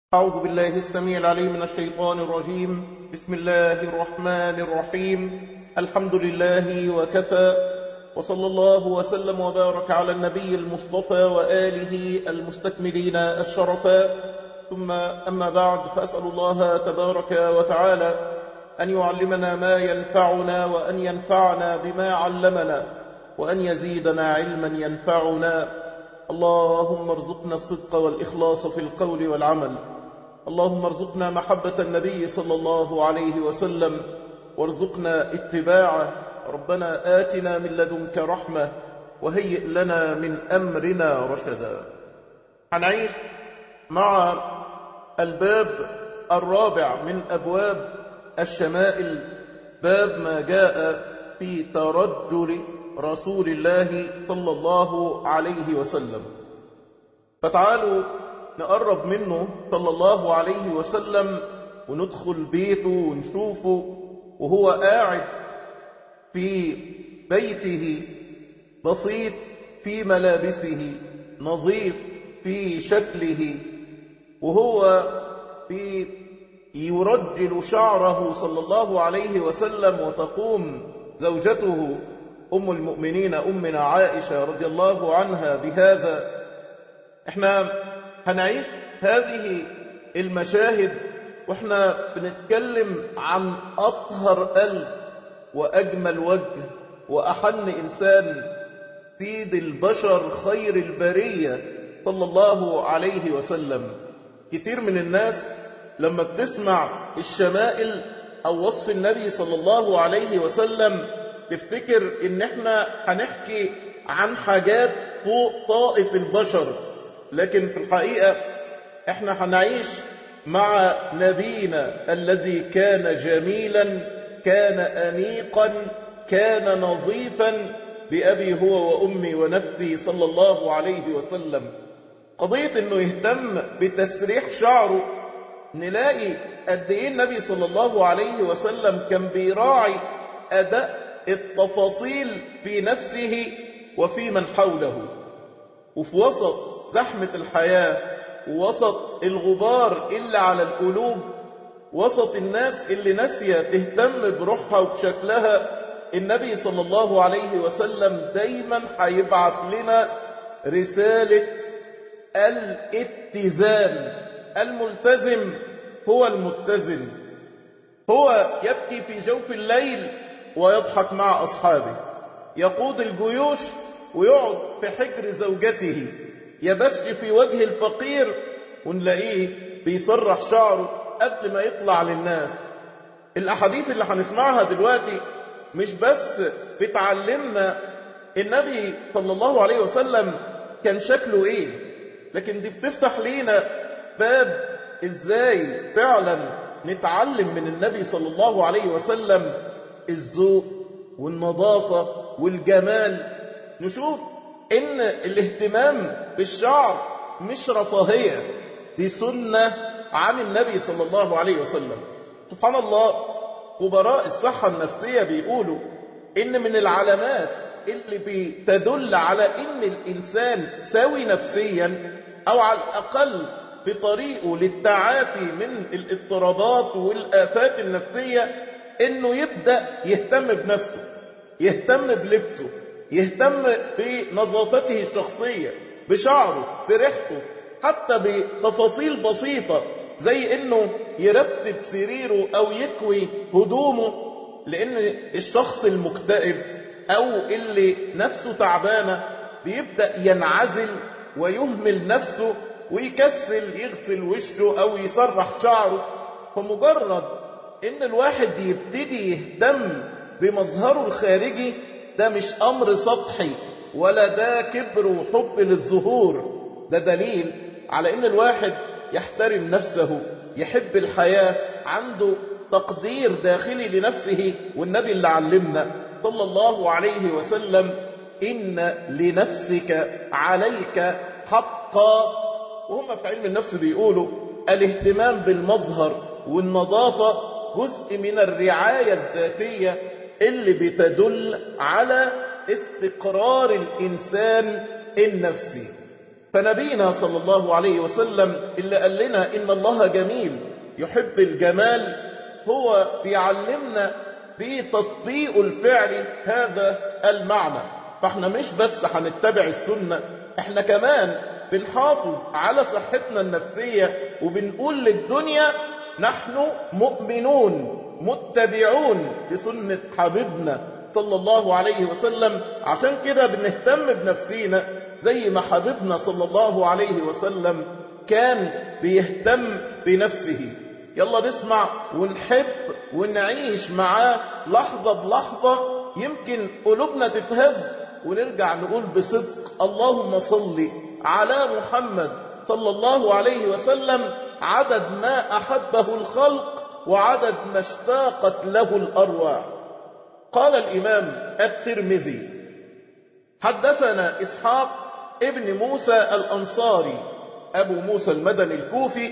أعوذ بالله السميع العليم من الشيطان الرجيم بسم الله الرحمن الرحيم الحمد لله وكفى وصلى الله وسلم وبارك على النبي المصطفى وآله المستكملين الشرفا ثم أما بعد فأسأل الله تبارك وتعالى أن يعلمنا ما ينفعنا وأن ينفعنا بما علمنا وأن يزيدنا علما ينفعنا اللهم ارزقنا الصدق والإخلاص في القول والعمل اللهم ارزقنا محبة النبي صلى الله عليه وسلم وارزقنا اتباعه ربنا آتنا من لدنك رحمة وهيئ لنا من أمرنا رشدا هنعيش مع الباب الرابع من أبواب الشمائل باب ما جاء في ترجل رسول الله صلى الله عليه وسلم فتعالوا نقرب منه صلى الله عليه وسلم وندخل بيته ونشوفه وهو قاعد في بيته بسيط في ملابسه نظيف في شكله وهو في يرجل شعره صلى الله عليه وسلم وتقوم زوجته أم المؤمنين أمنا عائشة رضي الله عنها بهذا احنا هنعيش هذه المشاهد واحنا بنتكلم عن أطهر قلب وأجمل وجه وأحن إنسان سيد البشر خير البرية صلى الله عليه وسلم كتير من الناس لما بتسمع الشمائل أو وصف النبي صلى الله عليه وسلم تفتكر ان احنا هنحكي عن حاجات فوق طائف البشر لكن في الحقيقة احنا هنعيش مع نبينا الذي كان جميلا كان أنيقا كان نظيفا بأبي هو وأمي ونفسي صلى الله عليه وسلم قضية انه يهتم بتسريح شعره نلاقي قد ايه النبي صلى الله عليه وسلم كان بيراعي أداء التفاصيل في نفسه وفي من حوله وفي وسط زحمة الحياة وسط الغبار اللي على القلوب وسط الناس اللي ناسية تهتم بروحها وبشكلها النبي صلى الله عليه وسلم دايما هيبعث لنا رسالة الاتزان الملتزم هو المتزن هو يبكي في جوف الليل ويضحك مع أصحابه يقود الجيوش ويقعد في حجر زوجته يبش في وجه الفقير ونلاقيه بيسرح شعره قبل ما يطلع للناس الأحاديث اللي هنسمعها دلوقتي مش بس بتعلمنا النبي صلى الله عليه وسلم كان شكله ايه لكن دي بتفتح لينا باب ازاي فعلا نتعلم من النبي صلى الله عليه وسلم الذوق والنظافة والجمال نشوف ان الاهتمام بالشعر مش رفاهية دي سنة عن النبي صلى الله عليه وسلم سبحان الله خبراء الصحة النفسية بيقولوا ان من العلامات اللي بتدل على ان الانسان سوي نفسيا او على الاقل في طريقه للتعافي من الاضطرابات والآفات النفسية انه يبدأ يهتم بنفسه يهتم بلبسه يهتم بنظافته الشخصية بشعره بريحته حتى بتفاصيل بسيطة زي انه يرتب سريره او يكوي هدومه لان الشخص المكتئب او اللي نفسه تعبانة بيبدأ ينعزل ويهمل نفسه ويكسل يغسل وشه او يسرح شعره فمجرد ان الواحد يبتدي يهتم بمظهره الخارجي ده مش امر سطحي ولا ده كبر وحب للظهور ده دليل على ان الواحد يحترم نفسه يحب الحياة عنده تقدير داخلي لنفسه والنبي اللي علمنا صلى الله عليه وسلم إن لنفسك عليك حقا وهم في علم النفس بيقولوا الاهتمام بالمظهر والنظافة جزء من الرعاية الذاتية اللي بتدل على استقرار الإنسان النفسي فنبينا صلى الله عليه وسلم اللي قال لنا إن الله جميل يحب الجمال هو بيعلمنا بتطبيق الفعل هذا المعنى فاحنا مش بس هنتبع السنة احنا كمان بنحافظ على صحتنا النفسية وبنقول للدنيا نحن مؤمنون متبعون لسنة حبيبنا صلى الله عليه وسلم عشان كده بنهتم بنفسينا زي ما حبيبنا صلى الله عليه وسلم كان بيهتم بنفسه يلا نسمع ونحب ونعيش معاه لحظة بلحظة يمكن قلوبنا تتهز ونرجع نقول بصدق اللهم صل على محمد صلى الله عليه وسلم عدد ما أحبه الخلق وعدد ما اشتاقت له الأرواح قال الإمام الترمذي حدثنا إسحاق ابن موسى الأنصاري أبو موسى المدني الكوفي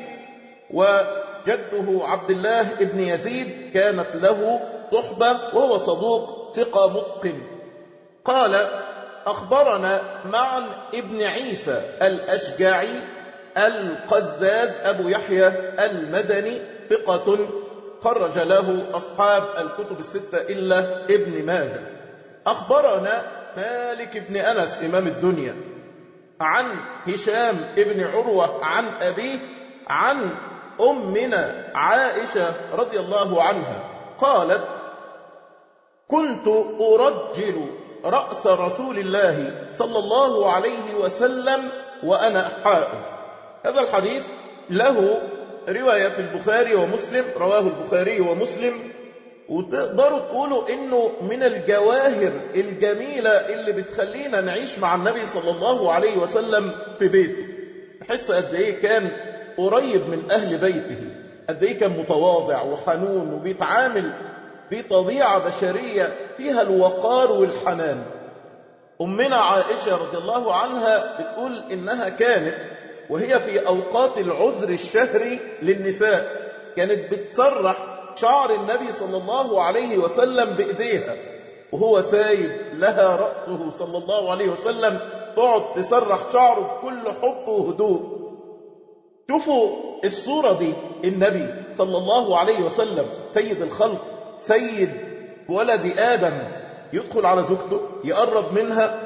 وجده عبد الله ابن يزيد كانت له صحبة وهو صدوق ثقة متقن قال أخبرنا معن ابن عيسى الأشجعي القزاز أبو يحيى المدني ثقة خرج له أصحاب الكتب الستة إلا ابن ماجه أخبرنا مالك بن أنس إمام الدنيا عن هشام ابن عروة عن أبيه عن أمنا عائشة رضي الله عنها قالت كنت أرجل رأس رسول الله صلى الله عليه وسلم وأنا حائض هذا الحديث له رواية في البخاري ومسلم رواه البخاري ومسلم وتقدروا تقولوا انه من الجواهر الجميلة اللي بتخلينا نعيش مع النبي صلى الله عليه وسلم في بيته تحس قد ايه كان قريب من اهل بيته قد ايه كان متواضع وحنون وبيتعامل بطبيعة بشرية فيها الوقار والحنان أمنا عائشة رضي الله عنها بتقول إنها كانت وهي في أوقات العذر الشهري للنساء كانت بتسرح شعر النبي صلى الله عليه وسلم بإيديها وهو سايب لها رأسه صلى الله عليه وسلم تقعد تسرح شعره بكل حب وهدوء شوفوا الصورة دي النبي صلى الله عليه وسلم سيد الخلق سيد ولد آدم يدخل على زوجته يقرب منها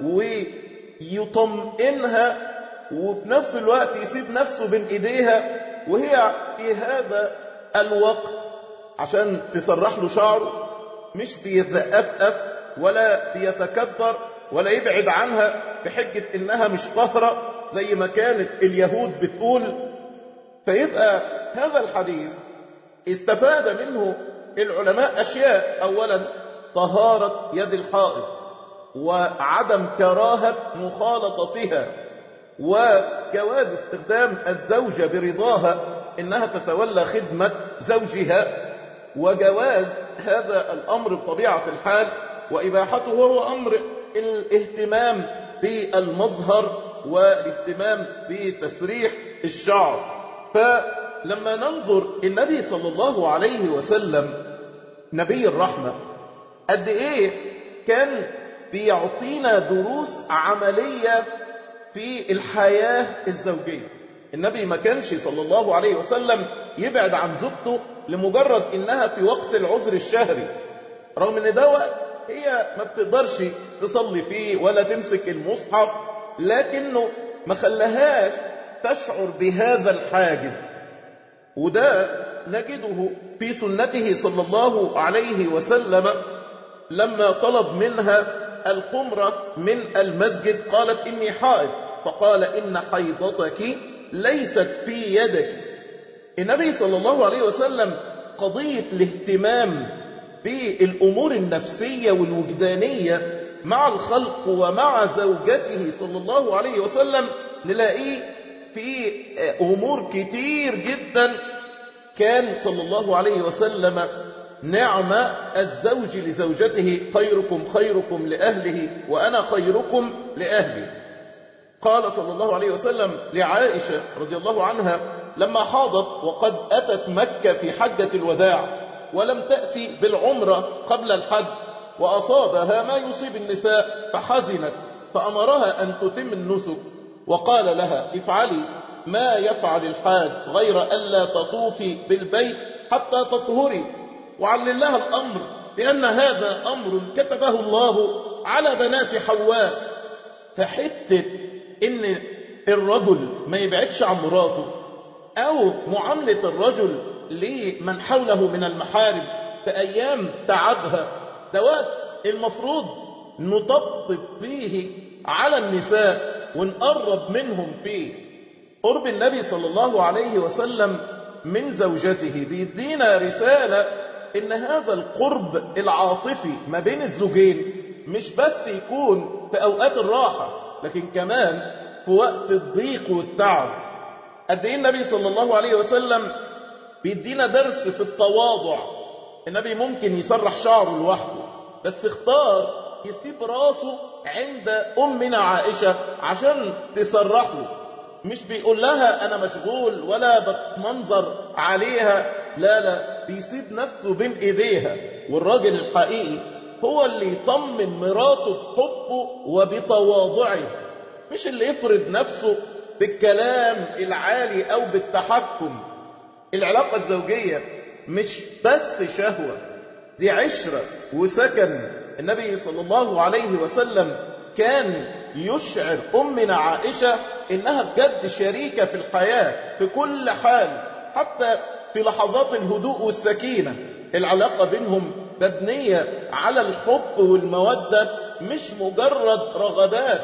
ويطمئنها وفي نفس الوقت يسيب نفسه بين ايديها وهي في هذا الوقت عشان تسرح له شعره مش بيتأفأف ولا بيتكبر ولا يبعد عنها بحجة انها مش طهرة زي ما كانت اليهود بتقول فيبقى هذا الحديث استفاد منه العلماء أشياء أولا طهارة يد الحائض وعدم كراهة مخالطتها وجواز استخدام الزوجة برضاها إنها تتولى خدمة زوجها وجواز هذا الأمر بطبيعة الحال وإباحته هو أمر الاهتمام بالمظهر والاهتمام بتسريح الشعر فلما ننظر النبي صلى الله عليه وسلم نبي الرحمة قد ايه كان بيعطينا دروس عملية في الحياة الزوجية النبي ما كانش صلى الله عليه وسلم يبعد عن زوجته لمجرد انها في وقت العذر الشهري رغم ان ده وقت هي ما بتقدرش تصلي فيه ولا تمسك المصحف لكنه ما خلاهاش تشعر بهذا الحاجز وده نجده في سنته صلى الله عليه وسلم لما طلب منها القمرة من المسجد قالت إني حائض فقال إن حيضتك ليست في يدك النبي صلى الله عليه وسلم قضية الاهتمام بالأمور النفسية والوجدانية مع الخلق ومع زوجته صلى الله عليه وسلم نلاقيه في أمور كتير جدا كان صلى الله عليه وسلم نعم الزوج لزوجته خيركم خيركم لأهله وأنا خيركم لأهلي قال صلى الله عليه وسلم لعائشة رضي الله عنها لما حاضت وقد أتت مكة في حجة الوداع ولم تأتي بالعمرة قبل الحج وأصابها ما يصيب النساء فحزنت فأمرها أن تتم النسك وقال لها افعلي ما يفعل الحاج غير ألا تطوفي بالبيت حتى تطهري وعلل لها الأمر لأن هذا أمر كتبه الله على بنات حواء فحتة إن الرجل ما يبعدش عن مراته أو معاملة الرجل لمن حوله من المحارم في أيام تعبها دوات المفروض نطبطب فيه على النساء ونقرب منهم فيه قرب النبي صلى الله عليه وسلم من زوجته بيدينا رسالة إن هذا القرب العاطفي ما بين الزوجين مش بس يكون في أوقات الراحة لكن كمان في وقت الضيق والتعب قد ايه النبي صلى الله عليه وسلم بيدينا درس في التواضع النبي ممكن يسرح شعره لوحده بس اختار يسيب راسه عند أمنا عائشة عشان تسرح له مش بيقول لها أنا مشغول ولا بتمنظر عليها لا لا بيسيب نفسه بين إيديها والراجل الحقيقي هو اللي يطمن مراته بحبه وبتواضعه مش اللي يفرض نفسه بالكلام العالي أو بالتحكم العلاقة الزوجية مش بس شهوة دي عشرة وسكن النبي صلى الله عليه وسلم كان يشعر أمنا عائشة إنها بجد شريكة في الحياة في كل حال حتى في لحظات الهدوء والسكينة العلاقة بينهم مبنية على الحب والمودة مش مجرد رغبات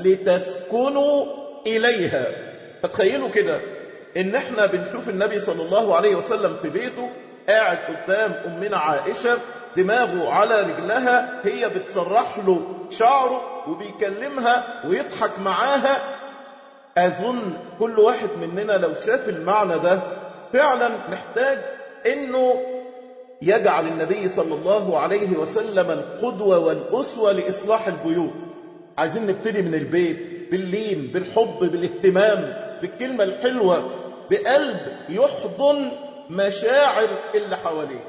لتسكنوا إليها فتخيلوا كده إن احنا بنشوف النبي صلى الله عليه وسلم في بيته قاعد قدام أمنا عائشة دماغه على رجلها هي بتسرح له شعره وبيكلمها ويضحك معاها أظن كل واحد مننا لو شاف المعنى ده فعلا محتاج انه يجعل النبي صلى الله عليه وسلم القدوة والأسوة لإصلاح البيوت عايزين نبتدي من البيت باللين بالحب بالاهتمام بالكلمة الحلوة بقلب يحضن مشاعر اللي حواليه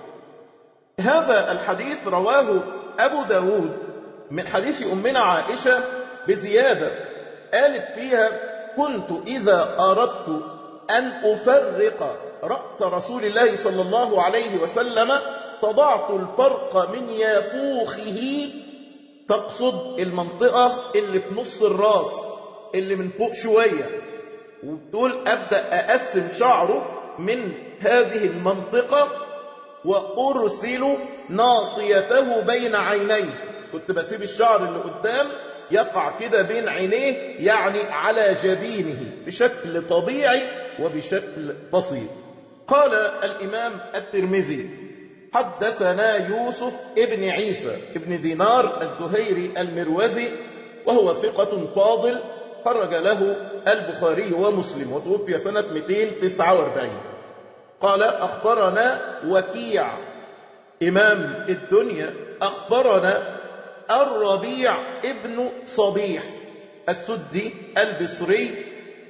هذا الحديث رواه أبو داود من حديث أمنا عائشة بزيادة قالت فيها كنت إذا أردت أن أفرق رأس رسول الله صلى الله عليه وسلم تضعت الفرق من يافوخه تقصد المنطقة اللي في نص الراس اللي من فوق شوية وبتقول أبدأ أقسم شعره من هذه المنطقة وأرسل ناصيته بين عينيه كنت بسيب الشعر اللي قدام يقع كده بين عينيه يعني على جبينه بشكل طبيعي وبشكل بسيط قال الإمام الترمذي حدثنا يوسف ابن عيسى ابن دينار الزهيري المروزي وهو ثقة فاضل خرج له البخاري ومسلم وتوفي سنة 249 قال أخبرنا وكيع إمام الدنيا أخبرنا الربيع ابن صبيح السدي البصري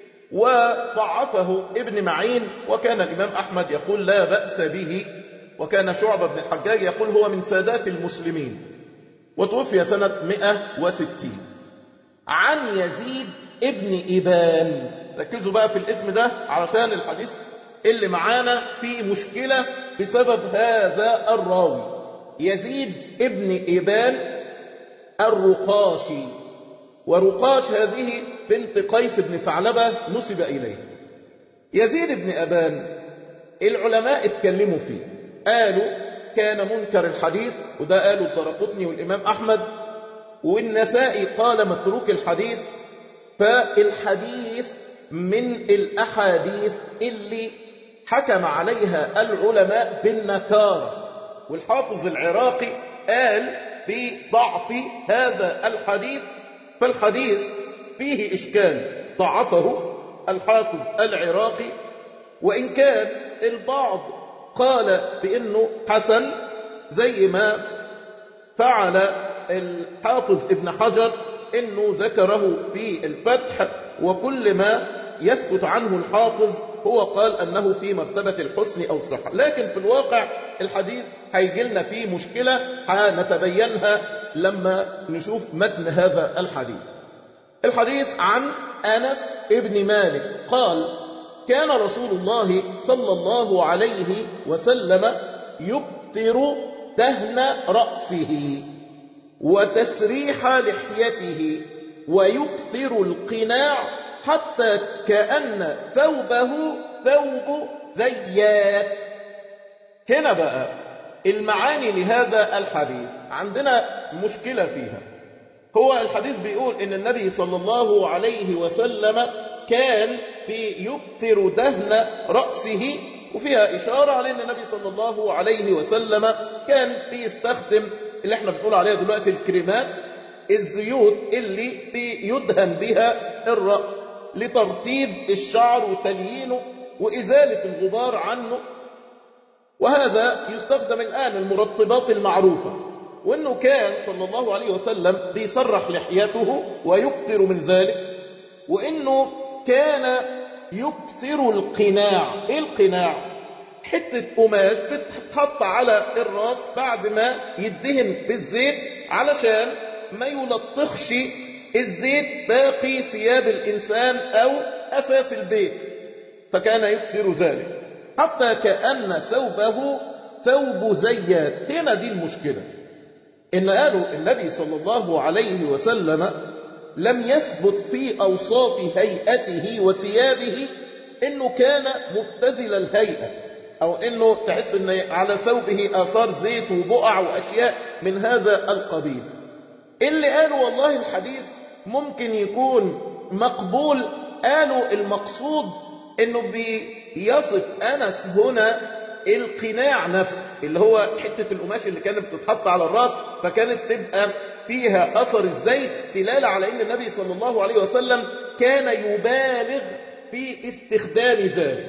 وضعفه ابن معين وكان الإمام أحمد يقول لا بأس به وكان شعب بن الحجاج يقول هو من سادات المسلمين وتوفي سنة 160 عن يزيد ابن إبان ركزوا بقى في الاسم ده علشان الحديث اللي معانا في مشكلة بسبب هذا الراوي يزيد ابن إبان الرقاشي ورقاش هذه بنت قيس بن ثعلبة نسب إليه يزيد بن أبان العلماء اتكلموا فيه قالوا كان منكر الحديث وده قالوا الدرقطني والإمام أحمد والنسائي قال متروك الحديث فالحديث من الأحاديث اللي حكم عليها العلماء بالنكارة والحافظ العراقي قال بضعف هذا الحديث فالحديث فيه إشكال ضعفه الحافظ العراقي وإن كان البعض قال بأنه حسن زي ما فعل الحافظ ابن حجر انه ذكره في الفتح وكل ما يسكت عنه الحافظ هو قال انه في مرتبة الحسن او الصحة لكن في الواقع الحديث هيجي لنا فيه مشكلة هنتبينها لما نشوف متن هذا الحديث الحديث عن أنس ابن مالك قال كان رسول الله صلى الله عليه وسلم يبتر دهن رأسه وتسريح لحيته ويكثر القناع حتى كأن ثوبه ثوب ذيات هنا بقى المعاني لهذا الحديث عندنا مشكلة فيها هو الحديث بيقول ان النبي صلى الله عليه وسلم كان بيبتر دهن رأسه وفيها إشارة على أن النبي صلى الله عليه وسلم كان بيستخدم اللي احنا بنقول عليها دلوقتي الكريمات الزيوت اللي بيدهن بها الرأس لترطيب الشعر وتليينه وإزالة الغبار عنه وهذا يستخدم الآن المرطبات المعروفة وأنه كان صلى الله عليه وسلم بيسرح لحيته ويكثر من ذلك وأنه كان يكثر القناع إيه القناع؟ حتة قماش بتتحط على الراس بعد ما يدهن بالزيت علشان ما يلطخش الزيت باقي ثياب الإنسان أو أساس البيت فكان يكثر ذلك حتى كأن ثوبه ثوب زيات هنا دي المشكلة إن قالوا النبي صلى الله عليه وسلم لم يثبت في أوصاف هيئته وثيابه إنه كان مبتذل الهيئة أو إنه تحس إن على ثوبه آثار زيت وبقع وأشياء من هذا القبيل اللي قالوا والله الحديث ممكن يكون مقبول قالوا المقصود إنه بيصف أنس هنا القناع نفسه اللي هو حتة القماش اللي كانت بتتحط على الراس فكانت تبقى فيها أثر الزيت دلالة على أن النبي صلى الله عليه وسلم كان يبالغ في استخدام ذلك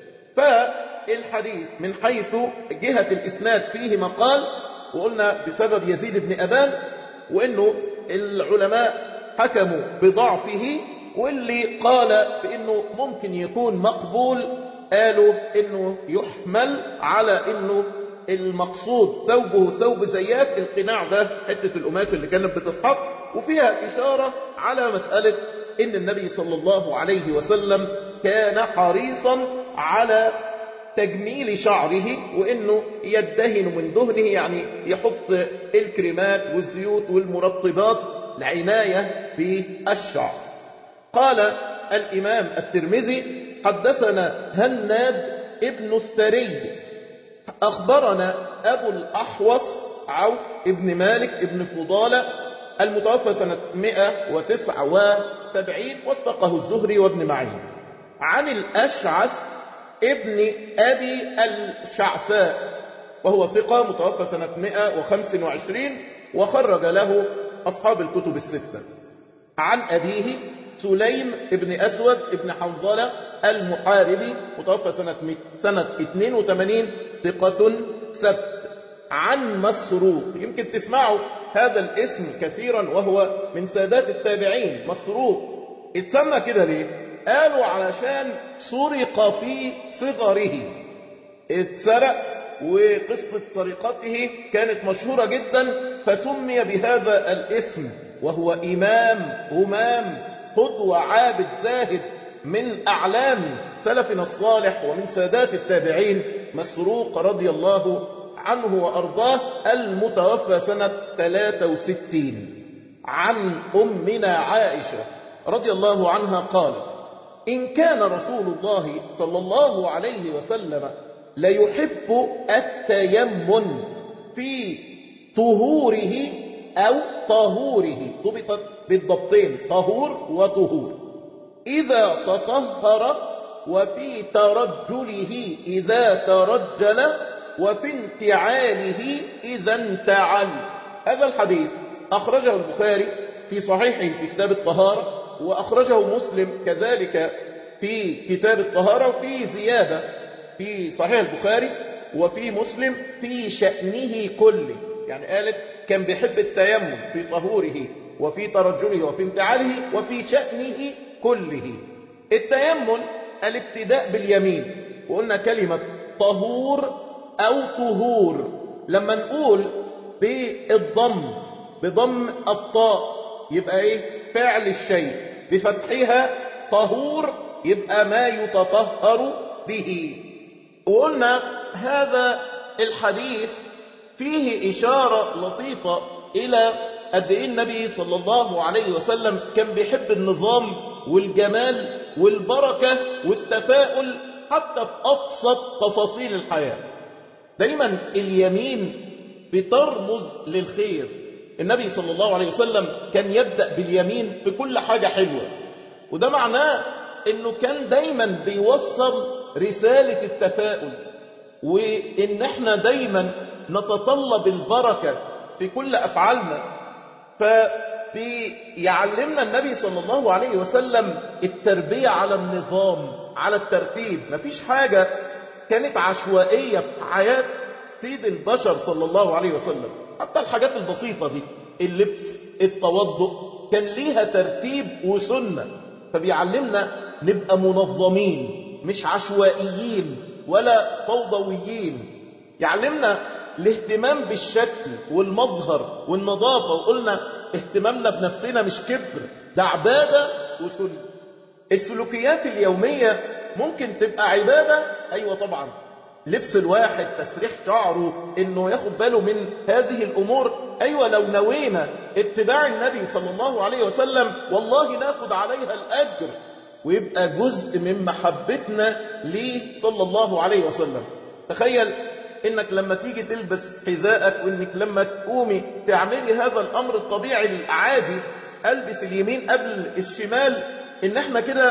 فالحديث من حيث جهة الإسناد فيه مقال وقلنا بسبب يزيد بن أبان وأنه العلماء حكموا بضعفه واللي قال بأنه ممكن يكون مقبول قالوا أنه يحمل على أنه المقصود ثوبه ثوب زيات القناع ده حتة القماش اللي كانت بتتحط وفيها إشارة على مسألة إن النبي صلى الله عليه وسلم كان حريصا على تجميل شعره وإنه يدهن من دهنه يعني يحط الكريمات والزيوت والمرطبات العناية بالشعر قال الإمام الترمذي حدثنا هناد ابن السري أخبرنا أبو الأحوص عوف ابن مالك ابن فضالة المتوفى سنة 179 وثقه الزهري وابن معين عن الأشعث ابن أبي الشعثاء وهو ثقة متوفى سنة 125 وخرج له أصحاب الكتب الستة عن أبيه سليم ابن أسود ابن حنظلة المحاربي متوفى سنة سنة 82 ثقة سبت عن مسروق يمكن تسمعوا هذا الاسم كثيرا وهو من سادات التابعين مسروق اتسمى كده ليه قالوا علشان سرق في صغره اتسرق وقصة سرقته كانت مشهورة جدا فسمي بهذا الاسم وهو إمام همام قدوة عابد زاهد من أعلام سلفنا الصالح ومن سادات التابعين مسروق رضي الله عنه وأرضاه المتوفى سنة 63 عن أمنا عائشة رضي الله عنها قالت إن كان رسول الله صلى الله عليه وسلم ليحب التيمن في طهوره أو طهوره ضبطت بالضبطين طهور وطهور إذا تطهر وفي ترجله إذا ترجل وفي انتعاله إذا انتعل هذا الحديث أخرجه البخاري في صحيحه في كتاب الطهارة وأخرجه مسلم كذلك في كتاب الطهارة وفي زيادة في صحيح البخاري وفي مسلم في شأنه كله يعني قالت كان بيحب التيمم في طهوره وفي ترجله وفي انتعاله وفي شأنه كله التيمم الابتداء باليمين وقلنا كلمة طهور أو طهور لما نقول بالضم بضم الطاء يبقى ايه فعل الشيء بفتحها طهور يبقى ما يتطهر به وقلنا هذا الحديث فيه إشارة لطيفة إلى قد إيه النبي صلى الله عليه وسلم كان بيحب النظام والجمال والبركة والتفاؤل حتى في أبسط تفاصيل الحياة دايما اليمين بترمز للخير النبي صلى الله عليه وسلم كان يبدأ باليمين في كل حاجة حلوة وده معناه انه كان دايما بيوصل رسالة التفاؤل وان احنا دايما نتطلب البركة في كل افعالنا فبيعلمنا النبي صلى الله عليه وسلم التربية على النظام على الترتيب مفيش حاجة كانت عشوائية في حياة سيد البشر صلى الله عليه وسلم حتى الحاجات البسيطة دي اللبس التوضؤ كان ليها ترتيب وسنة فبيعلمنا نبقى منظمين مش عشوائيين ولا فوضويين يعلمنا الاهتمام بالشكل والمظهر والنظافة وقلنا اهتمامنا بنفسنا مش كبر ده عبادة وسنة السلوكيات اليومية ممكن تبقى عبادة أيوة طبعا لبس الواحد تسريح شعره انه ياخد باله من هذه الامور ايوه لو نوينا اتباع النبي صلى الله عليه وسلم والله ناخد عليها الاجر ويبقى جزء من محبتنا ليه صلى الله عليه وسلم تخيل انك لما تيجي تلبس حذائك وانك لما تقومي تعملي هذا الامر الطبيعي العادي البس اليمين قبل الشمال ان احنا كده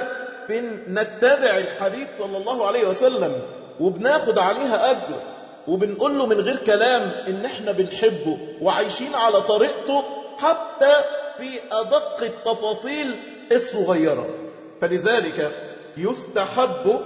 بنتبع الحبيب صلى الله عليه وسلم وبناخد عليها أجر وبنقول له من غير كلام إن إحنا بنحبه وعايشين على طريقته حتى في أدق التفاصيل الصغيرة فلذلك يستحب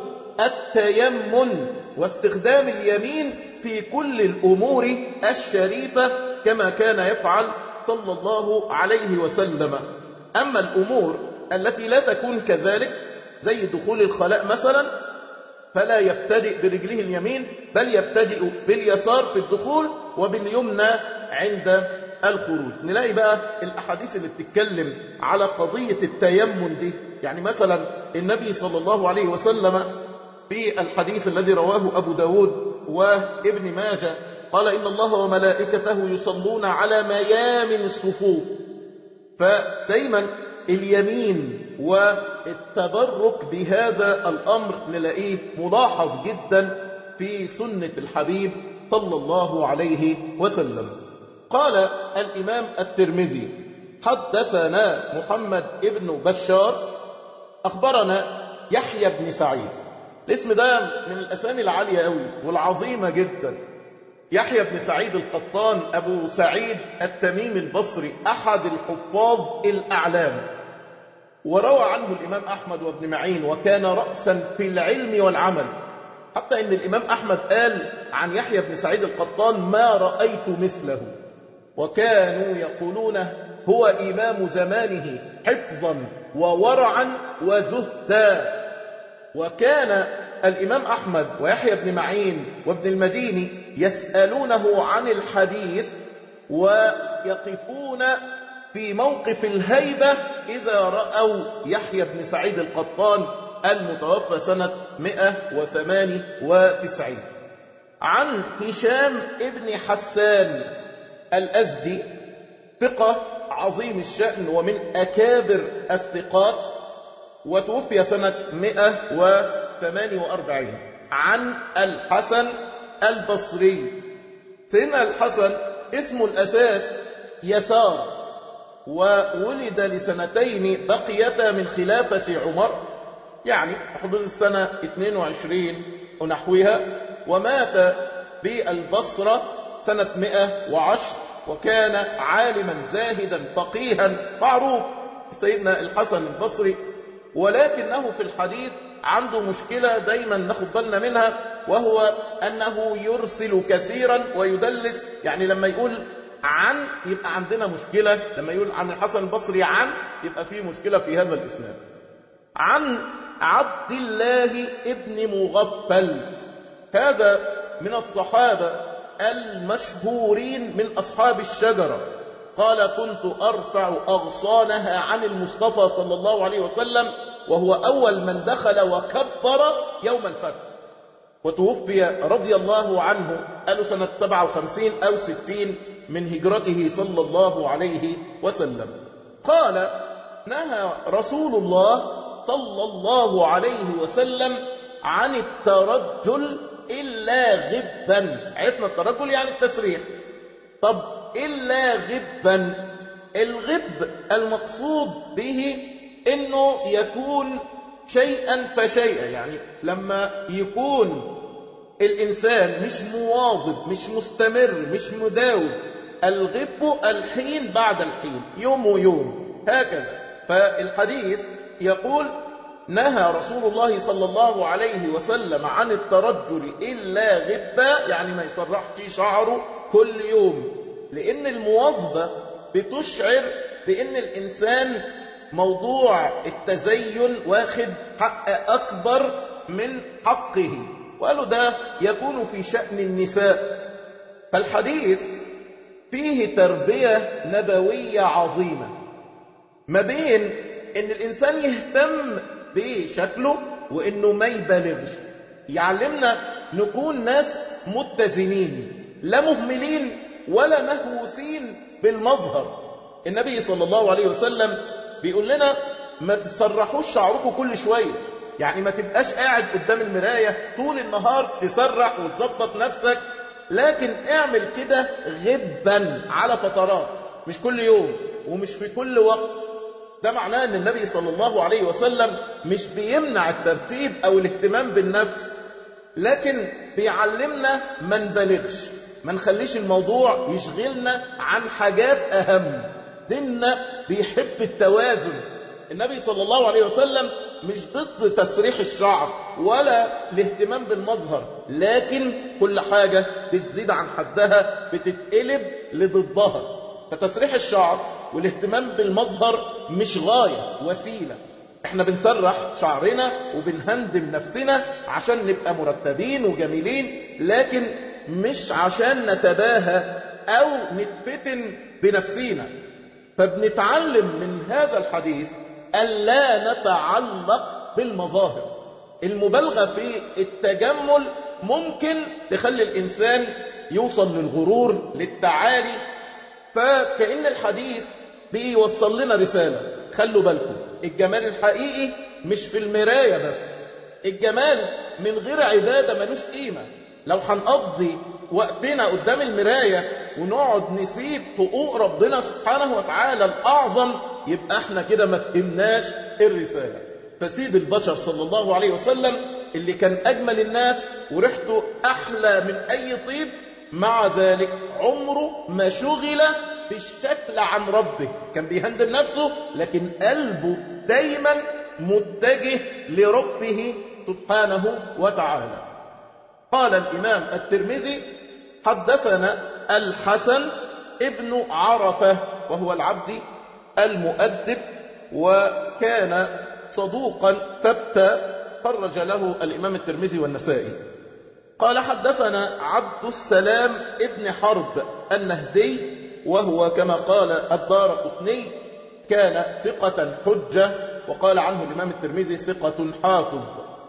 التيمن واستخدام اليمين في كل الأمور الشريفة كما كان يفعل صلى الله عليه وسلم أما الأمور التي لا تكون كذلك زي دخول الخلاء مثلا فلا يبتدئ برجله اليمين بل يبتدئ باليسار في الدخول وباليمنى عند الخروج نلاقي بقى الأحاديث اللي بتتكلم على قضية التيمم دي يعني مثلا النبي صلى الله عليه وسلم في الحديث الذي رواه أبو داود وابن ماجة قال إن الله وملائكته يصلون على ميامن الصفوف فدايما اليمين والتبرك بهذا الأمر نلاقيه ملاحظ جدا في سنة الحبيب صلى الله عليه وسلم قال الإمام الترمذي حدثنا محمد ابن بشار أخبرنا يحيى بن سعيد الاسم ده من الأسامي العالية قوي والعظيمة جدا يحيى بن سعيد القطان أبو سعيد التميم البصري أحد الحفاظ الأعلام وروى عنه الإمام أحمد وابن معين وكان رأسا في العلم والعمل حتى أن الإمام أحمد قال عن يحيى بن سعيد القطان ما رأيت مثله وكانوا يقولون هو إمام زمانه حفظا وورعا وزهدا وكان الإمام أحمد ويحيى بن معين وابن المديني يسألونه عن الحديث ويقفون في موقف الهيبة إذا رأوا يحيى بن سعيد القطان المتوفى سنة 198 عن هشام ابن حسان الأزدي ثقة عظيم الشأن ومن أكابر الثقات وتوفي سنة 148 عن الحسن البصري سيدنا الحسن اسمه الأساس يسار وولد لسنتين بقيتا من خلافة عمر يعني حدود السنة 22 ونحوها ومات بالبصرة سنة 110 وكان عالما زاهدا فقيها معروف سيدنا الحسن البصري ولكنه في الحديث عنده مشكلة دايما ناخد بالنا منها وهو أنه يرسل كثيرا ويدلس يعني لما يقول عن يبقى عندنا مشكلة لما يقول عن الحسن البصري عن يبقى فيه مشكلة في هذا الإسناد عن عبد الله ابن مغفل هذا من الصحابة المشهورين من أصحاب الشجرة قال كنت أرفع أغصانها عن المصطفى صلى الله عليه وسلم وهو أول من دخل وكبر يوم الفتح وتوفي رضي الله عنه قالوا سنة 57 أو 60 من هجرته صلى الله عليه وسلم قال نهى رسول الله صلى الله عليه وسلم عن الترجل إلا غبا عرفنا الترجل يعني التسريح طب إلا غبا الغب المقصود به انه يكون شيئا فشيئا يعني لما يكون الإنسان مش مواظب مش مستمر مش مداوم الغب الحين بعد الحين يوم ويوم هكذا فالحديث يقول نهى رسول الله صلى الله عليه وسلم عن الترجل إلا غبا يعني ما يسرحش شعره كل يوم لأن المواظبة بتشعر بأن الإنسان موضوع التزين واخد حق أكبر من حقه وقالوا ده يكون في شأن النساء فالحديث فيه تربية نبوية عظيمة ما بين ان الانسان يهتم بشكله وانه ما يبالغش يعلمنا نكون ناس متزنين لا مهملين ولا مهووسين بالمظهر النبي صلى الله عليه وسلم بيقول لنا ما تسرحوش شعركم كل شوية يعني ما تبقاش قاعد قدام المراية طول النهار تسرح وتظبط نفسك لكن اعمل كده غبا على فترات مش كل يوم ومش في كل وقت ده معناه ان النبي صلى الله عليه وسلم مش بيمنع الترتيب او الاهتمام بالنفس لكن بيعلمنا ما نبالغش ما نخليش الموضوع يشغلنا عن حاجات اهم ديننا بيحب التوازن النبي صلى الله عليه وسلم مش ضد تسريح الشعر ولا الاهتمام بالمظهر لكن كل حاجة بتزيد عن حدها بتتقلب لضدها فتسريح الشعر والاهتمام بالمظهر مش غاية وسيلة احنا بنسرح شعرنا وبنهندم نفسنا عشان نبقى مرتبين وجميلين لكن مش عشان نتباهى او نتفتن بنفسينا فبنتعلم من هذا الحديث ألا نتعلق بالمظاهر المبالغة في التجمل ممكن تخلي الإنسان يوصل للغرور للتعالي فكأن الحديث بيوصل لنا رسالة خلوا بالكم الجمال الحقيقي مش في المراية بس الجمال من غير عبادة ملوش قيمة لو هنقضي وقتنا قدام المراية ونقعد نسيب حقوق ربنا سبحانه وتعالى الأعظم يبقى احنا كده ما فهمناش الرسالة فسيد البشر صلى الله عليه وسلم اللي كان أجمل الناس وريحته أحلى من أي طيب مع ذلك عمره ما شغل بالشكل عن ربه كان بيهندل نفسه لكن قلبه دايما متجه لربه سبحانه وتعالى قال الإمام الترمذي حدثنا الحسن ابن عرفة وهو العبد المؤدب وكان صدوقا ثبتا خرج له الإمام الترمذي والنسائي قال حدثنا عبد السلام ابن حرب النهدي وهو كما قال الدار قطني كان ثقة حجة وقال عنه الإمام الترمذي ثقة حافظ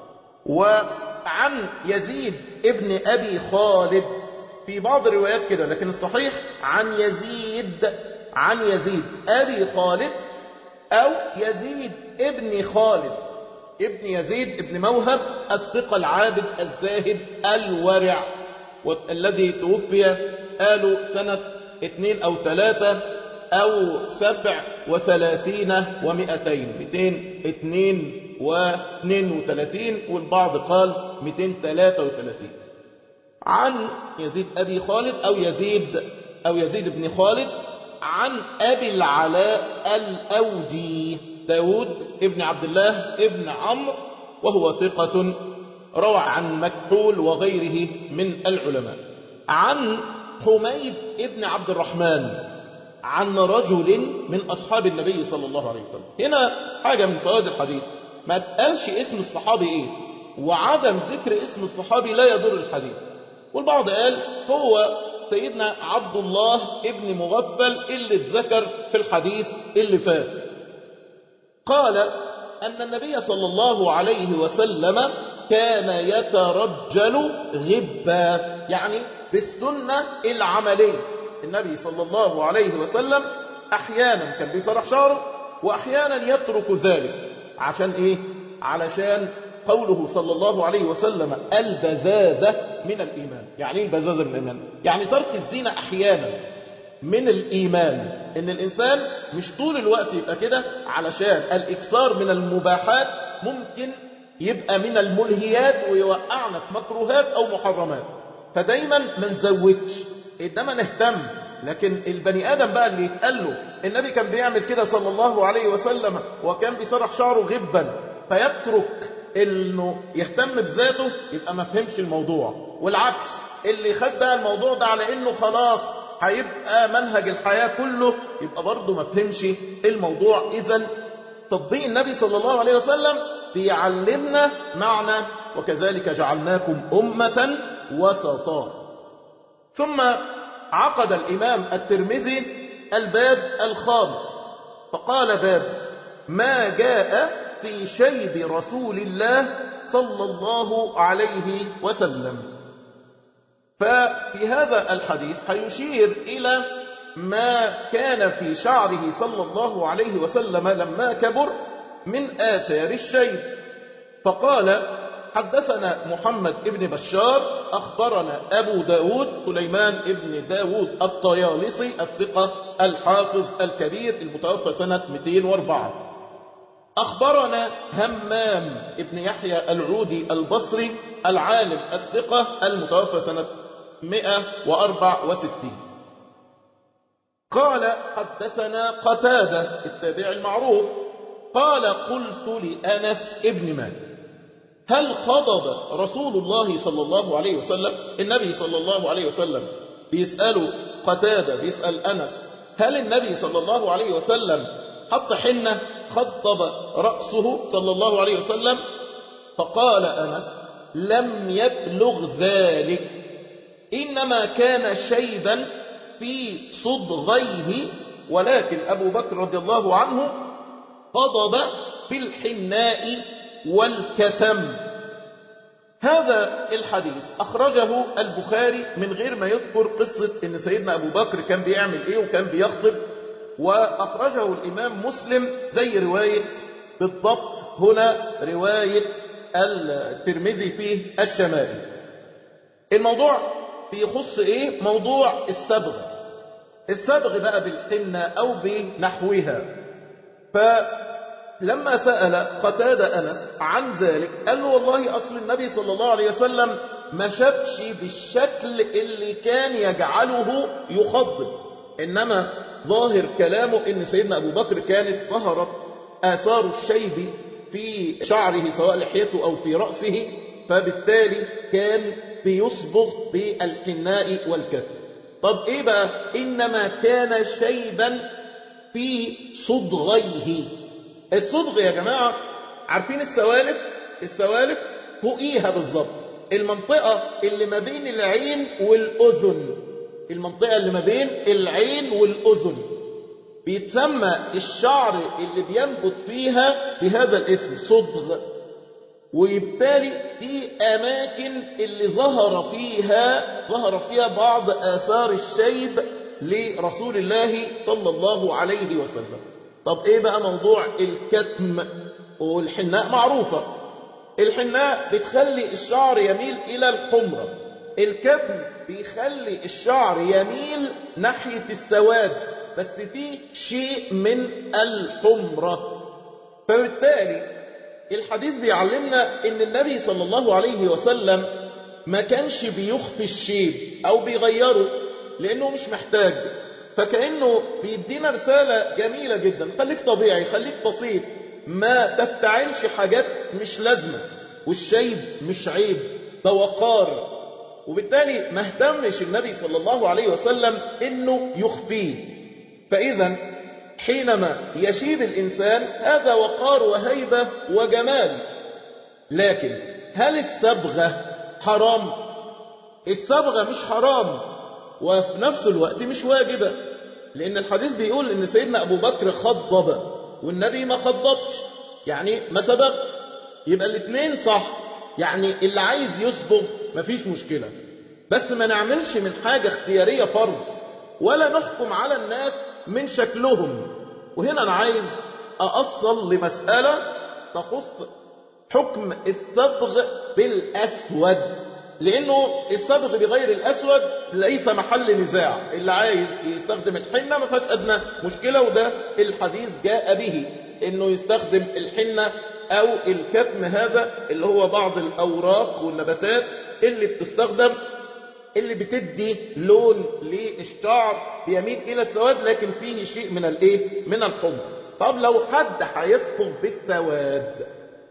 وعن يزيد ابن أبي خالد في بعض الروايات كده لكن الصحيح عن يزيد عن يزيد أبي خالد أو يزيد ابن خالد ابن يزيد ابن موهب الثقة العابد الزاهد الورع والذي توفي قالوا سنة اثنين أو ثلاثة أو سبع وثلاثين ومئتين مئتين اثنين واثنين وثلاثين والبعض قال مئتين ثلاثة وثلاثين عن يزيد أبي خالد أو يزيد أو يزيد بن خالد عن أبي العلاء الأودي داود ابن عبد الله ابن عمرو وهو ثقة روى عن مكحول وغيره من العلماء عن حميد ابن عبد الرحمن عن رجل من أصحاب النبي صلى الله عليه وسلم هنا حاجة من فوائد الحديث ما تقالش اسم الصحابي ايه وعدم ذكر اسم الصحابي لا يضر الحديث والبعض قال هو سيدنا عبد الله ابن مغفل اللي اتذكر في الحديث اللي فات قال أن النبي صلى الله عليه وسلم كان يترجل غبا يعني بالسنة العملية النبي صلى الله عليه وسلم أحيانا كان بيصرح شعره وأحيانا يترك ذلك عشان إيه؟ علشان قوله صلى الله عليه وسلم البزازة من الإيمان يعني إيه البزازة من الإيمان؟ يعني ترك الزينة أحيانا من الإيمان إن الإنسان مش طول الوقت يبقى كده علشان الإكثار من المباحات ممكن يبقى من الملهيات ويوقعنا في مكروهات أو محرمات فدايما ما نزودش إنما نهتم لكن البني آدم بقى اللي يتقال له النبي كان بيعمل كده صلى الله عليه وسلم وكان بيسرح شعره غبا فيترك انه يهتم بذاته يبقى ما فهمش الموضوع والعكس اللي خد بقى الموضوع ده على انه خلاص هيبقى منهج الحياة كله يبقى برضه ما فهمش الموضوع اذا تطبيق النبي صلى الله عليه وسلم بيعلمنا معنى وكذلك جعلناكم أمة وسطا ثم عقد الإمام الترمذي الباب الخامس فقال باب ما جاء في شيب رسول الله صلى الله عليه وسلم ففي هذا الحديث هيشير إلى ما كان في شعره صلى الله عليه وسلم لما كبر من آثار الشيب فقال حدثنا محمد ابن بشار أخبرنا أبو داود سليمان ابن داود الطيالسي الثقة الحافظ الكبير المتوفى سنة 204 أخبرنا همام ابن يحيى العودي البصري العالم الثقة المتوفى سنة 164 قال حدثنا قتادة التابع المعروف قال قلت لأنس ابن مالك هل خضب رسول الله صلى الله عليه وسلم النبي صلى الله عليه وسلم بيسأله قتادة بيسأل أنس هل النبي صلى الله عليه وسلم حط حنة خضب رأسه صلى الله عليه وسلم فقال أنس لم يبلغ ذلك إنما كان شيبا في صدغيه ولكن أبو بكر رضي الله عنه غضب بالحناء والكتم هذا الحديث أخرجه البخاري من غير ما يذكر قصة أن سيدنا أبو بكر كان بيعمل إيه وكان بيخطب وأخرجه الإمام مسلم زي رواية بالضبط هنا رواية الترمذي فيه الشمائل الموضوع بيخص إيه موضوع السبغ السبغ بقى بالحنة أو بنحوها فلما سأل قتادة أنس عن ذلك قال له والله أصل النبي صلى الله عليه وسلم ما شافش بالشكل اللي كان يجعله يخضب إنما ظاهر كلامه إن سيدنا أبو بكر كانت ظهرت آثار الشيب في شعره سواء لحيته أو في رأسه فبالتالي كان بيصبغ بالحناء والكتف طب إيه بقى إنما كان شيبا في صدغيه الصدغ يا جماعة عارفين السوالف السوالف فوقيها بالظبط المنطقة اللي ما بين العين والأذن المنطقة اللي ما بين العين والأذن بيتسمى الشعر اللي بينبت فيها بهذا الاسم صدغ وبالتالي دي أماكن اللي ظهر فيها ظهر فيها بعض آثار الشيب لرسول الله صلى الله عليه وسلم طب ايه بقى موضوع الكتم والحناء معروفة الحناء بتخلي الشعر يميل إلى الحمرة الكتم بيخلي الشعر يميل ناحية السواد بس فيه شيء من الحمرة فبالتالي الحديث بيعلمنا ان النبي صلى الله عليه وسلم ما كانش بيخفي الشيب او بيغيره لانه مش محتاج فكأنه بيدينا رسالة جميلة جدا خليك طبيعي خليك بسيط ما تفتعلش حاجات مش لازمة والشيب مش عيب ده وقار وبالتالي ما اهتمش النبي صلى الله عليه وسلم انه يخفيه فاذا حينما يشيب الانسان هذا وقار وهيبة وجمال لكن هل الصبغة حرام الصبغة مش حرام وفي نفس الوقت مش واجبة لأن الحديث بيقول إن سيدنا أبو بكر خضب والنبي ما خضبش يعني ما سبق يبقى الاثنين صح يعني اللي عايز يصبغ مفيش مشكلة بس ما نعملش من حاجة اختيارية فرض ولا نحكم على الناس من شكلهم وهنا أنا عايز أأصل لمسألة تخص حكم الصبغ بالأسود لأنه الصبغ بغير الأسود ليس محل نزاع اللي عايز يستخدم الحنة ما فيهاش أدنى مشكلة وده الحديث جاء به إنه يستخدم الحنة أو الكتم هذا اللي هو بعض الأوراق والنباتات اللي بتستخدم اللي بتدي لون للشعر بيميل إلى السواد لكن فيه شيء من الإيه؟ من الحمر طب لو حد هيصبغ بالسواد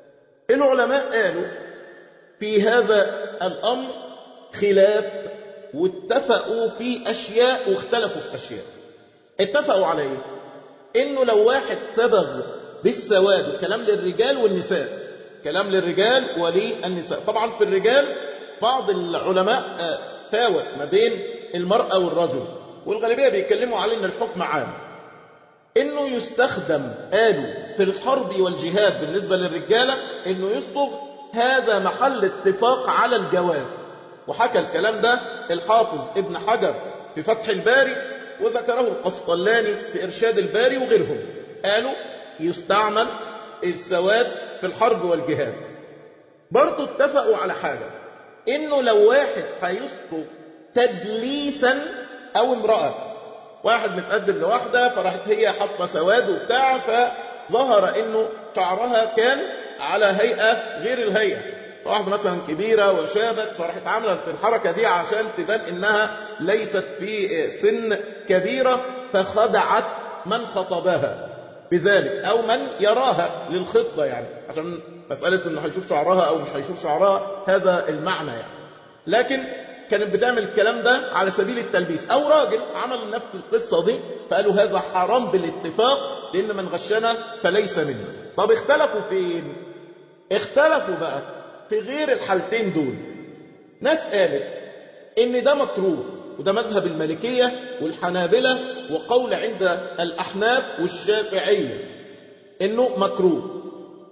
العلماء قالوا في هذا الأمر خلاف واتفقوا في أشياء واختلفوا في أشياء اتفقوا على ايه انه لو واحد صبغ بالسواد كلام للرجال والنساء كلام للرجال وللنساء طبعا في الرجال بعض العلماء فاوت ما بين المرأة والرجل والغالبية بيتكلموا على ان الحكم عام انه يستخدم قالوا في الحرب والجهاد بالنسبة للرجالة انه يصبغ هذا محل اتفاق على الجواز وحكى الكلام ده الحافظ ابن حجر في فتح الباري وذكره القسطلاني في إرشاد الباري وغيرهم قالوا يستعمل السواد في الحرب والجهاد برضو اتفقوا على حاجة انه لو واحد هيصبغ تدليسا او امرأة واحد متقدم لواحدة فراحت هي حاطه سواد وبتاع فظهر انه شعرها كان على هيئة غير الهيئة واحدة مثلا كبيرة وشابت فراحت عاملة في الحركة دي عشان تبان انها ليست في سن كبيرة فخدعت من خطبها بذلك او من يراها للخطة يعني عشان مسألة انه هيشوف شعرها او مش هيشوف شعرها هذا المعنى يعني لكن كانت بتعمل الكلام ده على سبيل التلبيس او راجل عمل نفس القصة دي فقالوا هذا حرام بالاتفاق لان من غشنا فليس منا طب اختلفوا فين اختلفوا بقى في غير الحالتين دول ناس قالت ان ده مكروه وده مذهب المالكية والحنابلة وقول عند الأحناف والشافعية انه مكروه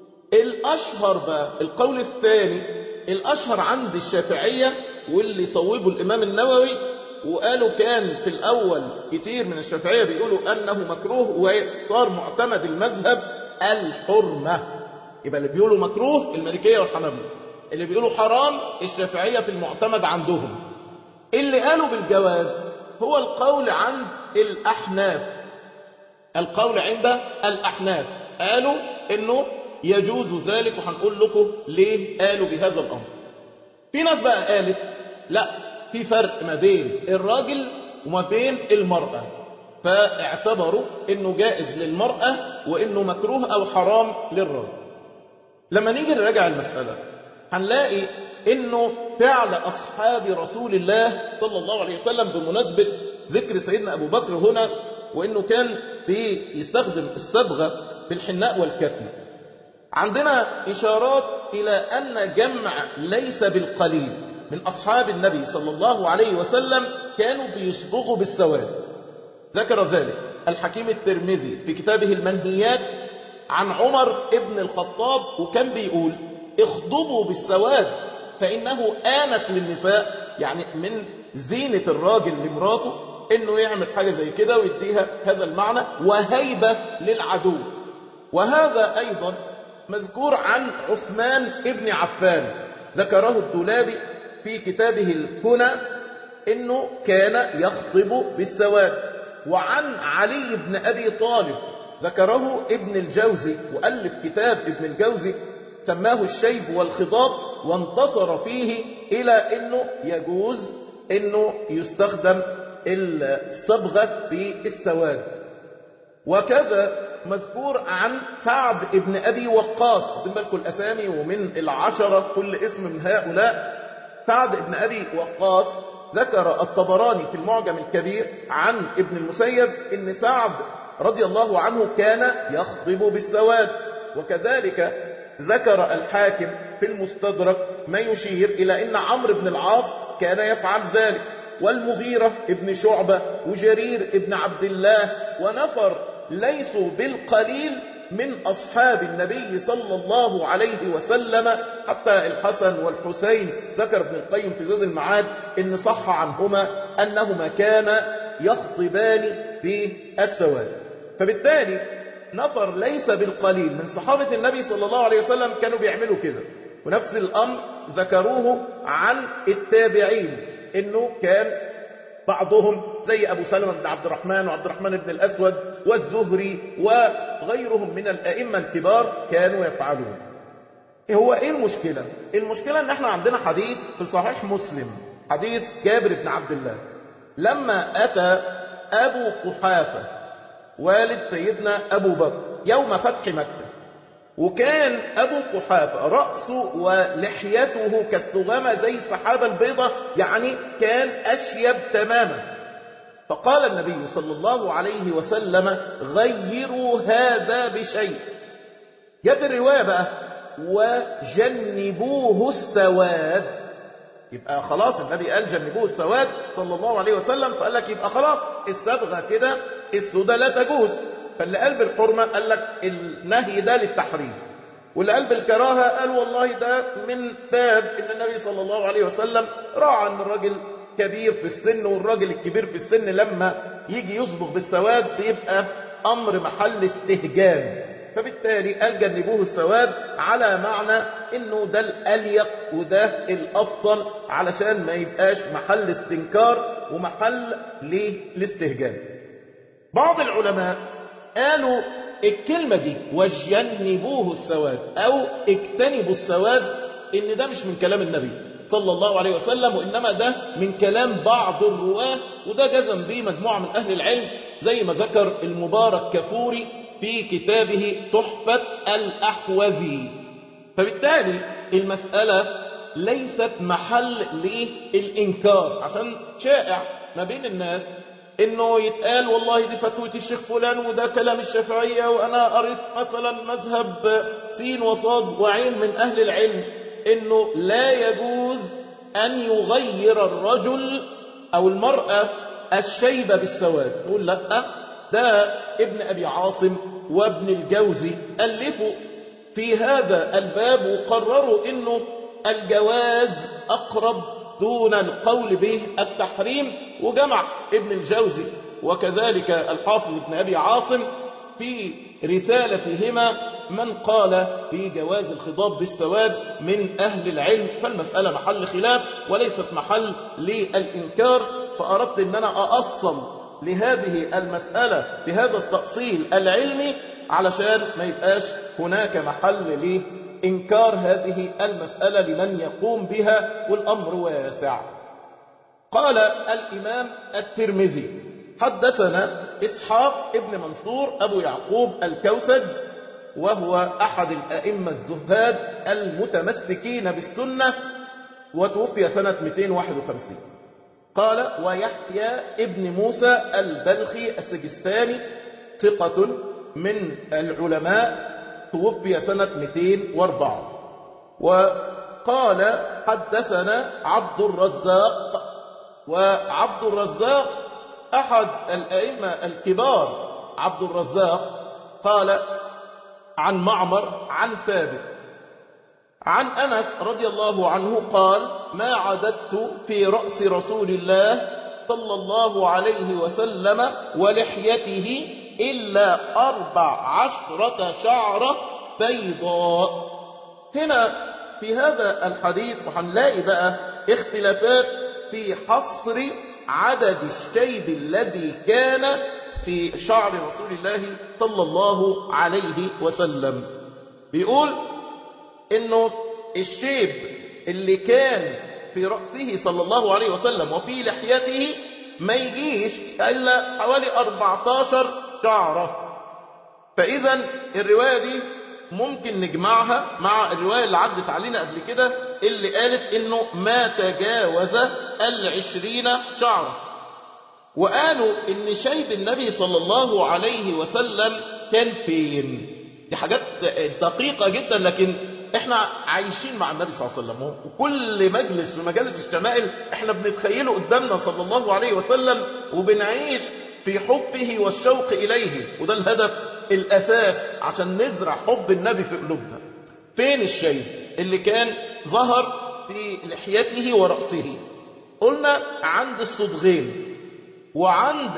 الأشهر بقى القول الثاني الأشهر عند الشافعية واللي صوبه الإمام النووي وقالوا كان في الأول كتير من الشافعية بيقولوا أنه مكروه وصار معتمد المذهب الحرمة يبقى اللي بيقولوا مكروه المالكية والحنابلة اللي بيقولوا حرام الشافعية في المعتمد عندهم اللي قالوا بالجواز هو القول عند الأحناف القول عند الأحناف قالوا انه يجوز ذلك وهنقول لكم ليه قالوا بهذا الأمر في ناس بقى قالت لا في فرق ما بين الراجل وما بين المرأة فاعتبروا انه جائز للمرأة وانه مكروه او حرام للرجل لما نيجي نراجع المسألة هنلاقي انه فعل اصحاب رسول الله صلى الله عليه وسلم بمناسبة ذكر سيدنا ابو بكر هنا وانه كان بيستخدم الصبغة بالحناء والكتم عندنا اشارات الى ان جمع ليس بالقليل من اصحاب النبي صلى الله عليه وسلم كانوا بيصبغوا بالسواد ذكر ذلك الحكيم الترمذي في كتابه المنهيات عن عمر ابن الخطاب وكان بيقول اخضبوا بالسواد فإنه آنس للنساء يعني من زينة الراجل لمراته انه يعمل حاجة زي كده ويديها هذا المعنى وهيبة للعدو وهذا ايضا مذكور عن عثمان ابن عفان ذكره الدولابي في كتابه الكنى انه كان يخطب بالسواد وعن علي بن ابي طالب ذكره ابن الجوزي وألف كتاب ابن الجوزي سماه الشيب والخضاب وانتصر فيه إلى أنه يجوز أنه يستخدم الصبغة في السواد وكذا مذكور عن سعد ابن أبي وقاص من بالكم الأسامي ومن العشرة كل اسم من هؤلاء سعد ابن أبي وقاص ذكر الطبراني في المعجم الكبير عن ابن المسيب ان سعد رضي الله عنه كان يخطب بالسواد وكذلك ذكر الحاكم في المستدرك ما يشير إلى أن عمرو بن العاص كان يفعل ذلك والمغيرة ابن شعبة وجرير ابن عبد الله ونفر ليسوا بالقليل من أصحاب النبي صلى الله عليه وسلم حتى الحسن والحسين ذكر ابن القيم في زاد المعاد إن صح عنهما أنهما كانا يخطبان في السواد فبالتالي نفر ليس بالقليل من صحابة النبي صلى الله عليه وسلم كانوا بيعملوا كده ونفس الأمر ذكروه عن التابعين إنه كان بعضهم زي أبو سلمة بن عبد الرحمن وعبد الرحمن بن الأسود والزهري وغيرهم من الأئمة الكبار كانوا يفعلون هو إيه المشكلة؟ المشكلة إن إحنا عندنا حديث في صحيح مسلم حديث جابر بن عبد الله لما أتى أبو قحافة والد سيدنا أبو بكر يوم فتح مكة وكان أبو قحافة رأسه ولحيته كالثغامة زي السحابة البيضة يعني كان أشيب تماما فقال النبي صلى الله عليه وسلم غيروا هذا بشيء جت الرواية بقى وجنبوه السواد يبقى خلاص النبي قال جنبوه السواد صلى الله عليه وسلم فقال لك يبقى خلاص الصبغة كده السودة لا تجوز فاللي قال بالحرمة قال لك النهي ده للتحريم واللي قال بالكراهة قال والله ده من باب ان النبي صلى الله عليه وسلم راعى ان الراجل كبير في السن والراجل الكبير في السن لما يجي يصبغ بالسواد بيبقى امر محل استهجان فبالتالي قال جنبوه السواد على معنى انه ده الاليق وده الافضل علشان ما يبقاش محل استنكار ومحل للاستهجان بعض العلماء قالوا الكلمة دي وجنبوه السواد أو اجتنبوا السواد إن ده مش من كلام النبي صلى الله عليه وسلم وإنما ده من كلام بعض الرواة وده جزم به مجموعة من أهل العلم زي ما ذكر المبارك كفوري في كتابه تحفة الأحوذي فبالتالي المسألة ليست محل للإنكار عشان شائع ما بين الناس انه يتقال والله دي فتوى الشيخ فلان وده كلام الشافعيه وانا قريت مثلا مذهب سين وصاد وعين من اهل العلم انه لا يجوز ان يغير الرجل او المراه الشيبه بالسواد نقول لا ده ابن ابي عاصم وابن الجوزي الفوا في هذا الباب وقرروا انه الجواز اقرب دون القول به التحريم وجمع ابن الجوزي وكذلك الحافظ ابن أبي عاصم في رسالتهما من قال في جواز الخضاب بالسواد من أهل العلم فالمسألة محل خلاف وليست محل للإنكار فأردت أن أنا أأصل لهذه المسألة بهذا التأصيل العلمي علشان ما يبقاش هناك محل لإنكار هذه المسألة لمن يقوم بها والأمر واسع قال الإمام الترمذي حدثنا إسحاق ابن منصور أبو يعقوب الكوسج وهو أحد الأئمة الزهاد المتمسكين بالسنة وتوفي سنة 251 قال ويحيى ابن موسى البلخي السجستاني ثقة من العلماء توفي سنة 204 وقال حدثنا عبد الرزاق وعبد الرزاق أحد الأئمة الكبار عبد الرزاق قال عن معمر عن ثابت عن أنس رضي الله عنه قال ما عددت في رأس رسول الله صلى الله عليه وسلم ولحيته إلا أربع عشرة شعرة بيضاء هنا في هذا الحديث وهنلاقي بقى اختلافات في حصر عدد الشيب الذي كان في شعر رسول الله صلى الله عليه وسلم بيقول انه الشيب اللي كان في رأسه صلى الله عليه وسلم وفي لحيته ما يجيش إلا حوالي 14 شعرة فإذا الرواية دي ممكن نجمعها مع الرواية اللي عدت علينا قبل كده اللي قالت انه ما تجاوز العشرين شعرة وقالوا ان شيب النبي صلى الله عليه وسلم كان فين دي حاجات دقيقة جدا لكن احنا عايشين مع النبي صلى الله عليه وسلم وكل مجلس في مجالس الشمائل احنا بنتخيله قدامنا صلى الله عليه وسلم وبنعيش في حبه والشوق إليه وده الهدف الأساس عشان نزرع حب النبي في قلوبنا فين الشيء اللي كان ظهر في لحيته ورأسه قلنا عند الصدغين وعند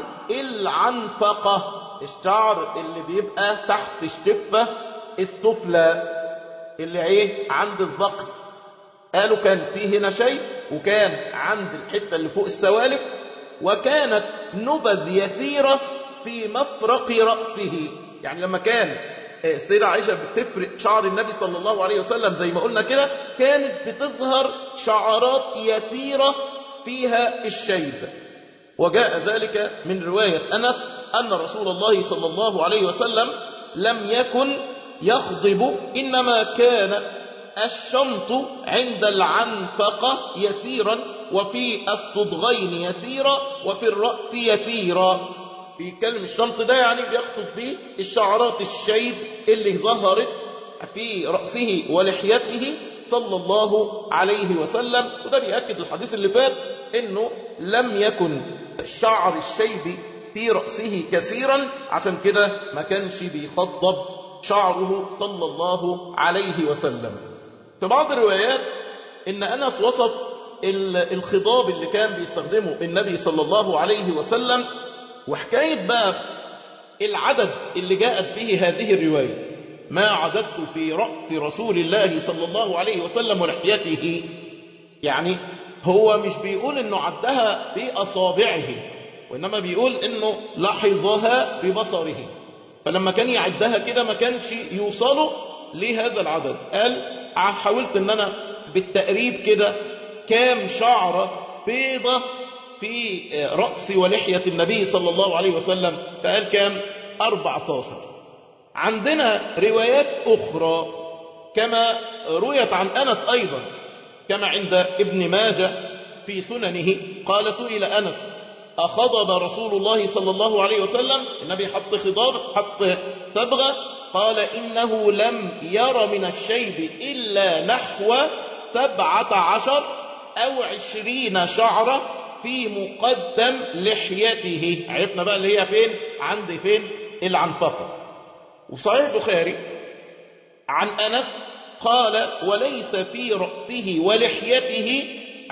العنفقة الشعر اللي بيبقى تحت الشفة السفلى اللي ايه عند الذقن قالوا كان في هنا شيء وكان عند الحتة اللي فوق السوالف وكانت نبذ يسيرة في مفرق رأسه يعني لما كان السيدة عائشة بتفرق شعر النبي صلى الله عليه وسلم زي ما قلنا كده كانت بتظهر شعرات يسيرة فيها الشيب وجاء ذلك من رواية أنس أن رسول الله صلى الله عليه وسلم لم يكن يخضب إنما كان الشمط عند العنفقة يسيرا وفي الصدغين يسيرا وفي الرأس يسيرا في كلمة الشمط ده يعني بيقصد به الشعرات الشيب اللي ظهرت في رأسه ولحيته صلى الله عليه وسلم وده بيأكد الحديث اللي فات انه لم يكن الشعر الشيب في رأسه كثيرا عشان كده ما كانش بيخضب شعره صلى الله عليه وسلم في بعض الروايات ان انس وصف الخضاب اللي كان بيستخدمه النبي صلى الله عليه وسلم وحكاية بقى العدد اللي جاءت به هذه الرواية ما عددت في رأس رسول الله صلى الله عليه وسلم ولحيته يعني هو مش بيقول انه عدها بأصابعه وإنما بيقول انه لاحظها ببصره فلما كان يعدها كده ما كانش يوصله لهذا العدد قال حاولت ان انا بالتقريب كده كام شعرة بيضة في رأس ولحية النبي صلى الله عليه وسلم فقال كام 14 عندنا روايات أخرى كما رويت عن أنس أيضا كما عند ابن ماجه في سننه قال سئل أنس أخضب رسول الله صلى الله عليه وسلم النبي حط خضاب حط صبغة قال إنه لم ير من الشيب إلا نحو سبعة عشر أو عشرين شعرة في مقدم لحيته عرفنا بقى اللي هي فين عند فين العنفقة وصحيح البخاري عن أنس قال وليس في رأسه ولحيته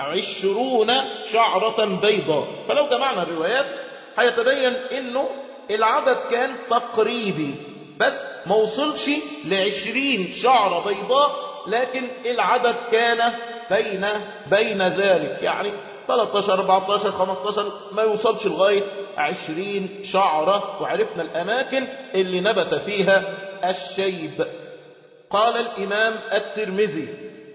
عشرون شعرة بيضاء فلو جمعنا الروايات هيتبين انه العدد كان تقريبي بس ما وصلش لعشرين شعرة بيضاء لكن العدد كان بين بين ذلك يعني 13 14 15 ما يوصلش لغاية 20 شعرة وعرفنا الأماكن اللي نبت فيها الشيب قال الإمام الترمذي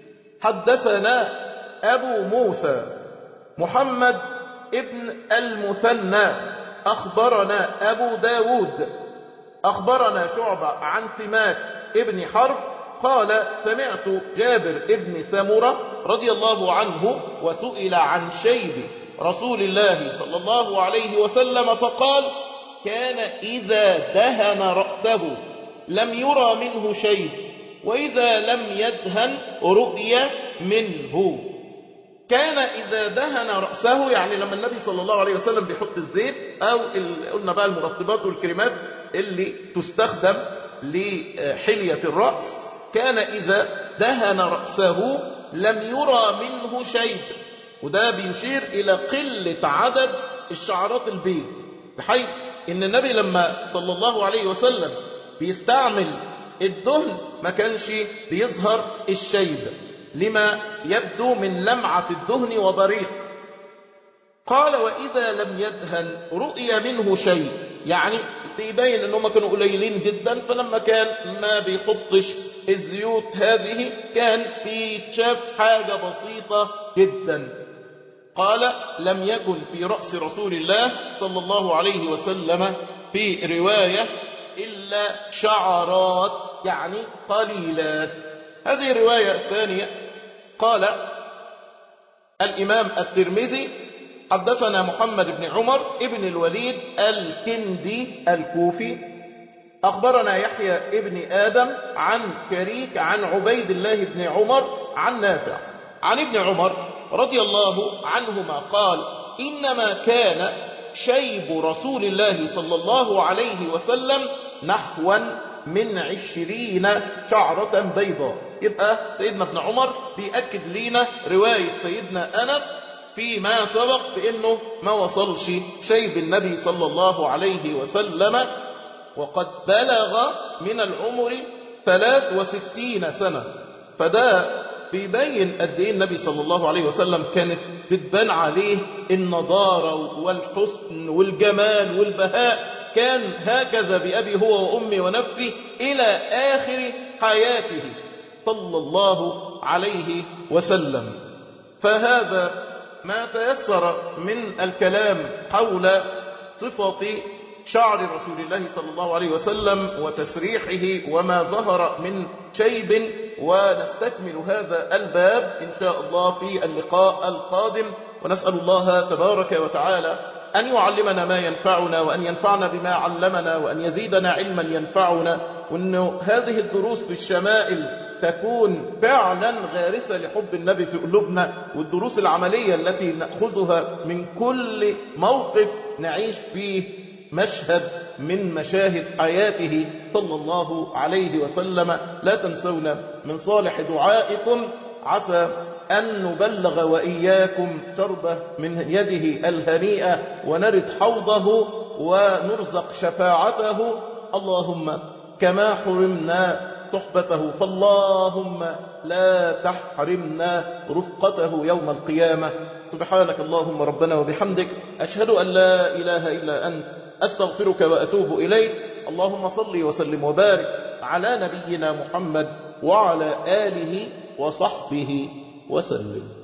حدثنا أبو موسى محمد ابن المثنى أخبرنا أبو داود أخبرنا شعبة عن سماك ابن حرب قال سمعت جابر ابن سمرة رضي الله عنه وسئل عن شيب رسول الله صلى الله عليه وسلم فقال كان إذا دهن رأسه لم يرى منه شيء وإذا لم يدهن رؤي منه كان إذا دهن رأسه يعني لما النبي صلى الله عليه وسلم بيحط الزيت أو قلنا بقى المرطبات والكريمات اللي تستخدم لحلية الرأس كان إذا دهن رأسه لم يرى منه شيء وده بيشير إلى قلة عدد الشعرات البيض بحيث إن النبي لما صلى الله عليه وسلم بيستعمل الدهن ما كانش بيظهر الشيب لما يبدو من لمعة الدهن وبريق قال وإذا لم يدهن رؤي منه شيء يعني بيبين انهم كانوا قليلين جدا فلما كان ما بيحطش الزيوت هذه كان بيتشاف حاجة بسيطة جدا قال لم يكن في رأس رسول الله صلى الله عليه وسلم في رواية إلا شعرات يعني قليلات هذه الرواية الثانية قال الإمام الترمذي حدثنا محمد بن عمر ابن الوليد الكندي الكوفي أخبرنا يحيى ابن آدم عن شريك عن عبيد الله بن عمر عن نافع عن ابن عمر رضي الله عنهما قال إنما كان شيب رسول الله صلى الله عليه وسلم نحوا من عشرين شعرة بيضاء يبقى سيدنا ابن عمر بيأكد لنا رواية سيدنا أنس فيما سبق بأنه ما وصلش شيب النبي صلى الله عليه وسلم وقد بلغ من العمر ثلاث وستين سنة فده بيبين قد ايه النبي صلى الله عليه وسلم كانت بتبان عليه النضارة والحسن والجمال والبهاء كان هكذا بأبي هو وأمي ونفسي إلى آخر حياته صلى الله عليه وسلم فهذا ما تيسر من الكلام حول صفة شعر رسول الله صلى الله عليه وسلم وتسريحه وما ظهر من شيب ونستكمل هذا الباب إن شاء الله في اللقاء القادم ونسأل الله تبارك وتعالى أن يعلمنا ما ينفعنا وأن ينفعنا بما علمنا وأن يزيدنا علما ينفعنا وأن هذه الدروس في الشمائل تكون فعلا غارسة لحب النبي في قلوبنا والدروس العملية التي نأخذها من كل موقف نعيش فيه مشهد من مشاهد حياته صلى الله عليه وسلم لا تنسونا من صالح دعائكم عسى أن نبلغ وإياكم شربة من يده الهنيئة ونرد حوضه ونرزق شفاعته اللهم كما حرمنا صحبته فاللهم لا تحرمنا رفقته يوم القيامة سبحانك اللهم ربنا وبحمدك أشهد أن لا إله إلا أنت أستغفرك وأتوب إليك اللهم صل وسلم وبارك على نبينا محمد وعلى آله وصحبه وسلم